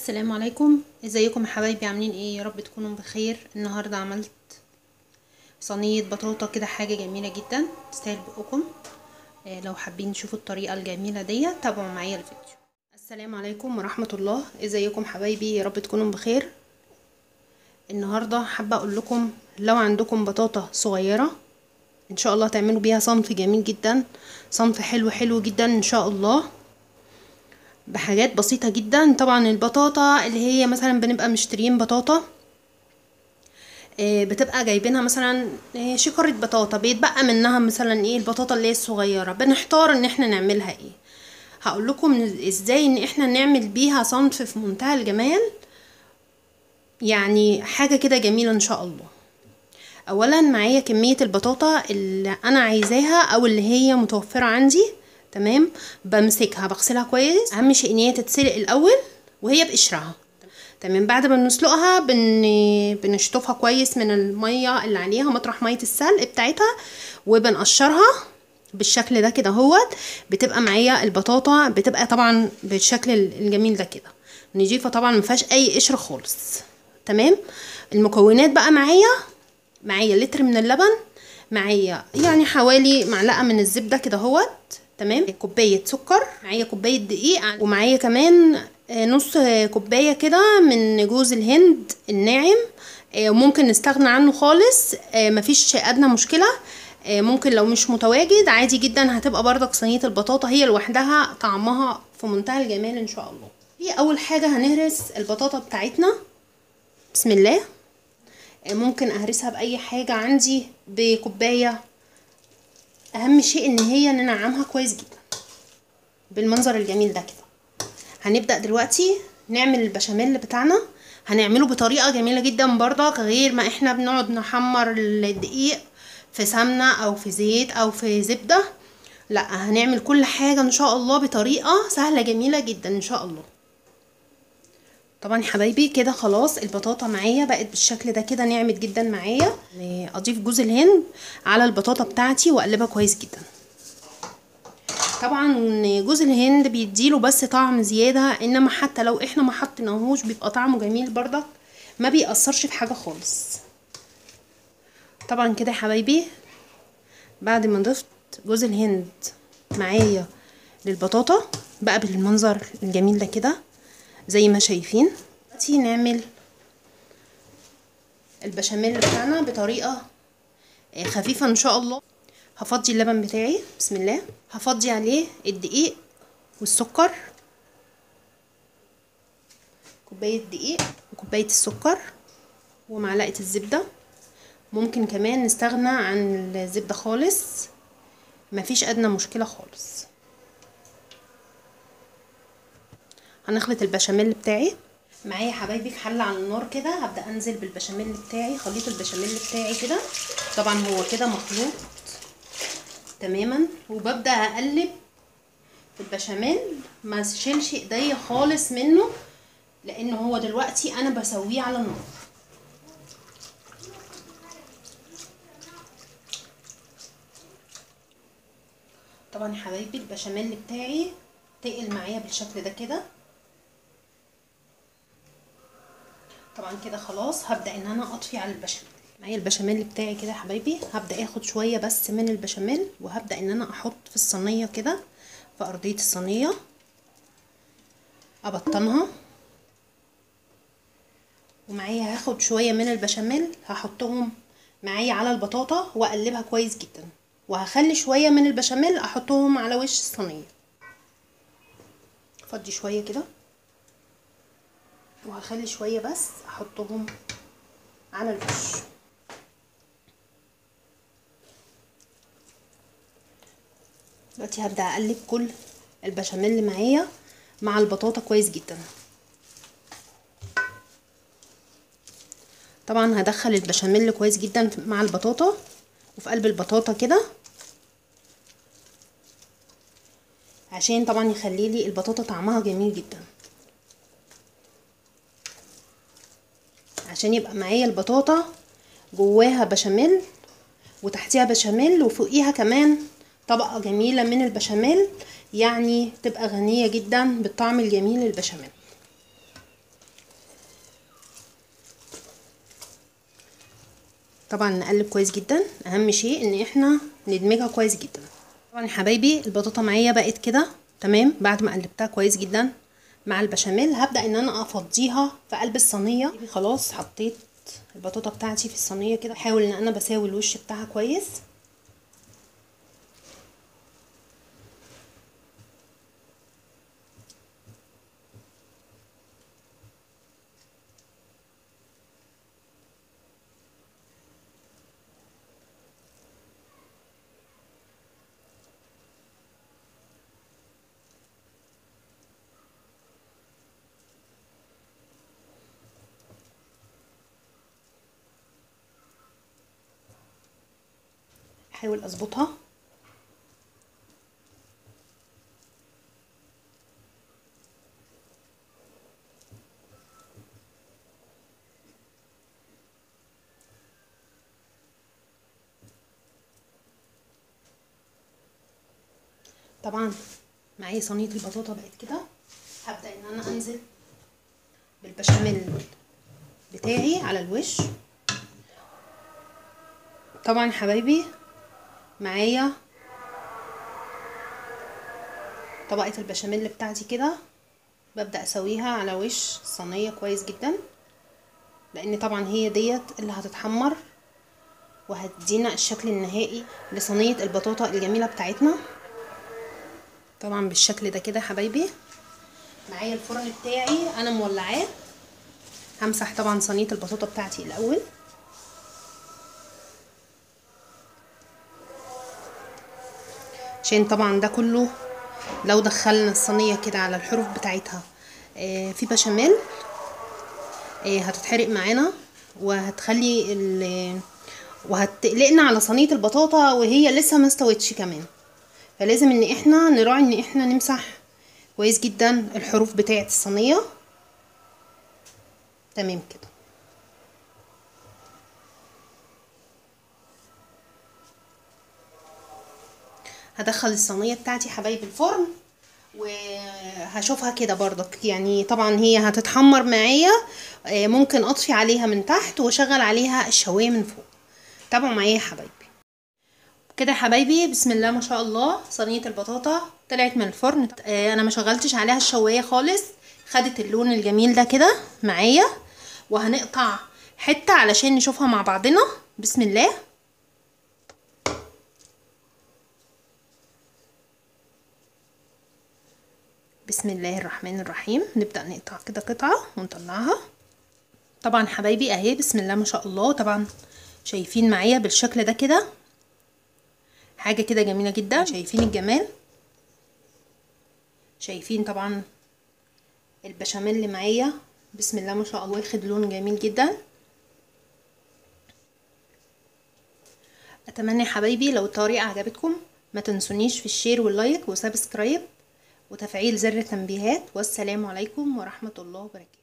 السلام عليكم ازيكم يا حبايبي عاملين ايه يا رب تكونوا بخير النهارده عملت صينيه بطاطا كده حاجه جميله جدا تستاهل بقكم إيه لو حابين تشوفوا الطريقه الجميله دي تابعوا معايا الفيديو السلام عليكم ورحمه الله ازيكم حبايبي يا رب تكونوا بخير النهارده حابه اقول لكم لو عندكم بطاطا صغيره ان شاء الله تعملوا بيها صنف جميل جدا صنف حلو حلو جدا ان شاء الله بحاجات بسيطة جدا طبعا البطاطا اللي هي مثلا بنبقى مشتريين بطاطا بتبقى جايبينها مثلا شكارة بطاطا بيتبقى منها مثلا ايه البطاطا اللي هي الصغيرة بنحتار ان احنا نعملها ايه هقول لكم ازاي ان احنا نعمل بيها صنف في منتهى الجمال يعني حاجة كده جميلة ان شاء الله اولا معايا كمية البطاطا اللي انا عايزاها او اللي هي متوفرة عندي تمام بمسكها بغسلها كويس اهم شيء ان هي تتسلق الاول وهي بقشرها تمام بعد ما بنسلقها بن... بنشطفها كويس من الميه اللي عليها مطرح ميه السلق بتاعتها وبنقشرها بالشكل ده كده اهوت بتبقى معايا البطاطا بتبقى طبعا بالشكل الجميل ده كده نضيفه طبعا ما فيهاش اي قشر خالص تمام المكونات بقى معايا معايا لتر من اللبن معايا يعني حوالي معلقه من الزبده كده اهوت تمام كوبايه سكر معايا كوبايه دقيق ومعايا كمان نص كوبايه كده من جوز الهند الناعم ممكن نستغنى عنه خالص مفيش ادنى مشكله ممكن لو مش متواجد عادي جدا هتبقى بردك صينيه البطاطا هي لوحدها طعمها في منتهى الجمال ان شاء الله في اول حاجه هنهرس البطاطا بتاعتنا بسم الله ممكن اهرسها باي حاجه عندي بكوبايه اهم شيء ان هي ننعمها كويس جدا بالمنظر الجميل ده كده هنبدا دلوقتي نعمل البشاميل بتاعنا هنعمله بطريقه جميله جدا برضك غير ما احنا بنقعد نحمر الدقيق في سمنه او في زيت او في زبده لا هنعمل كل حاجه ان شاء الله بطريقه سهله جميله جدا ان شاء الله طبعا يا حبايبي كده خلاص البطاطا معايا بقت بالشكل ده كده نعمت جدا معايا اضيف جوز الهند على البطاطا بتاعتي واقلبها كويس جدا طبعا جوز الهند بيديله بس طعم زياده انما حتى لو احنا ما حطيناهوش بيبقى طعمه جميل برضك ما بيأثرش في حاجه خالص طبعا كده يا حبايبي بعد ما ضفت جوز الهند معايا للبطاطا بقى بالمنظر الجميل ده كده زي ما شايفين دلوقتي نعمل البشاميل بتاعنا بطريقه خفيفه ان شاء الله هفضي اللبن بتاعي بسم الله هفضي عليه الدقيق والسكر كوبايه دقيق وكوبايه السكر ومعلقه الزبده ممكن كمان نستغنى عن الزبده خالص مفيش ادنى مشكله خالص هنخلط البشاميل بتاعي معايا حبايبي في حله على النار كده هبدا انزل بالبشاميل بتاعي خليط البشاميل بتاعي كده طبعا هو كده مخلوط تماما وببدا اقلب البشاميل ما اشيلش ايديا خالص منه لان هو دلوقتي انا بسويه على النار طبعا يا حبايبي البشاميل بتاعي تقل معايا بالشكل ده كده طبعا كده خلاص هبدا ان انا اطفي على البشاميل معايا البشاميل بتاعي كده يا حبايبي هبدا اخد شويه بس من البشاميل وهبدا ان انا احط في الصينيه كده في ارضيه الصينيه ابطنها ومعايا هاخد شويه من البشاميل هحطهم معايا على البطاطا واقلبها كويس جدا وهخلي شويه من البشاميل احطهم على وش الصينيه افضي شويه كده وهخلي شويه بس احطهم على الوش دلوقتي هبدا اقلب كل البشاميل اللي معايا مع البطاطا كويس جدا طبعا هدخل البشاميل كويس جدا مع البطاطا وفي قلب البطاطا كده عشان طبعا يخلي لي البطاطا طعمها جميل جدا عشان يبقى معايا البطاطا جواها بشاميل وتحتيها بشاميل وفوقيها كمان طبقة جميلة من البشاميل يعني تبقى غنية جدا بالطعم الجميل للبشاميل طبعا نقلب كويس جدا اهم شيء ان احنا ندمجها كويس جدا طبعا يا حبايبي البطاطا معايا بقت كده تمام بعد ما قلبتها كويس جدا مع البشاميل هبدا ان انا افضيها في قلب الصينيه خلاص حطيت البطاطا بتاعتي في الصينيه كده بحاول ان انا بساوي الوش بتاعها كويس احاول اظبطها طبعا معايا صينيه البطاطا بقت كده هبدا ان انا انزل بالبشاميل بتاعي على الوش طبعا حبايبي معايا طبقة البشاميل بتاعتي كده ببدأ اسويها على وش الصينية كويس جدا لان طبعا هي ديت اللي هتتحمر وهتدينا الشكل النهائي لصينية البطاطا الجميلة بتاعتنا طبعا بالشكل ده كده حبايبي معايا الفرن بتاعي انا مولعاه همسح طبعا صينية البطاطا بتاعتي الاول عشان طبعا ده كله لو دخلنا الصينية كده على الحروف بتاعتها آه في بشاميل آه هتتحرق معانا وهتخلي ال وهتقلقنا على صينية البطاطا وهي لسه ما استوتش كمان فلازم ان احنا نراعي ان احنا نمسح كويس جدا الحروف بتاعة الصينية تمام كده هدخل الصينيه بتاعتي حبايب الفرن وهشوفها كده برضك يعني طبعا هي هتتحمر معايا ممكن اطفي عليها من تحت واشغل عليها الشوايه من فوق تابعوا معايا يا حبايبي كده يا حبايبي بسم الله ما شاء الله صينيه البطاطا طلعت من الفرن انا ما شغلتش عليها الشوايه خالص خدت اللون الجميل ده كده معايا وهنقطع حته علشان نشوفها مع بعضنا بسم الله بسم الله الرحمن الرحيم نبدأ نقطع كده قطعة ونطلعها طبعا حبايبي اهي بسم الله ما شاء الله طبعا شايفين معايا بالشكل ده كده حاجة كده جميلة جدا شايفين الجمال شايفين طبعا البشاميل اللي معايا بسم الله ما شاء الله واخد لون جميل جدا اتمنى يا حبايبي لو الطريقة عجبتكم ما تنسونيش في الشير واللايك وسبسكرايب وتفعيل زر التنبيهات والسلام عليكم ورحمة الله وبركاته